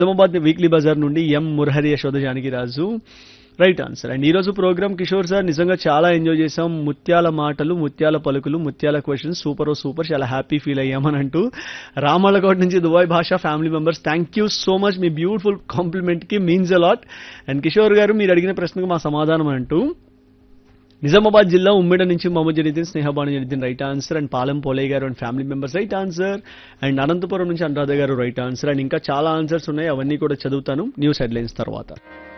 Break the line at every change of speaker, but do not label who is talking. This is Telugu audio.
నిజామాబాద్ వీక్లీ బజార్ నుండి M Murahari Yashoda Janaki Raju right answer and ఈ రోజు ప్రోగ్రామ్ కిషోర్ సార్ నిజంగా చాలా ఎంజాయ్ చేసాం ముత్యాల మాటలు ముత్యాల పలుకులు ముత్యాల క్వశ్చన్స్ సూపర్ ఓ సూపర్ చాలా హ్యాపీ ఫీల్ అయ్యామని అంటూ రామలకోట నుంచి Dubai Basha family members thank you so much మీ బ్యూటిఫుల్ కాంప్లిమెంట్ కి మీన్స్ అలాట్ అండ్ కిషోర్ గారు మీరు అడిగిన ప్రశ్నకు మా సమాధానం అంటూ నిజామాబాద్ జిల్లా ఉమ్మిడ నుంచి Mohammed Janiddin Snehabanu Janiddin right answer and Palem Polaiah గారు and family members right answer and Anantapuram నుంచి అనురాధ గారు రైట్ ఆన్సర్ అండ్ ఇంకా చాలా ఆన్సర్స్ ఉన్నాయి అవన్నీ కూడా చదువుతాను న్యూస్ హెడ్లైన్స్ తర్వాత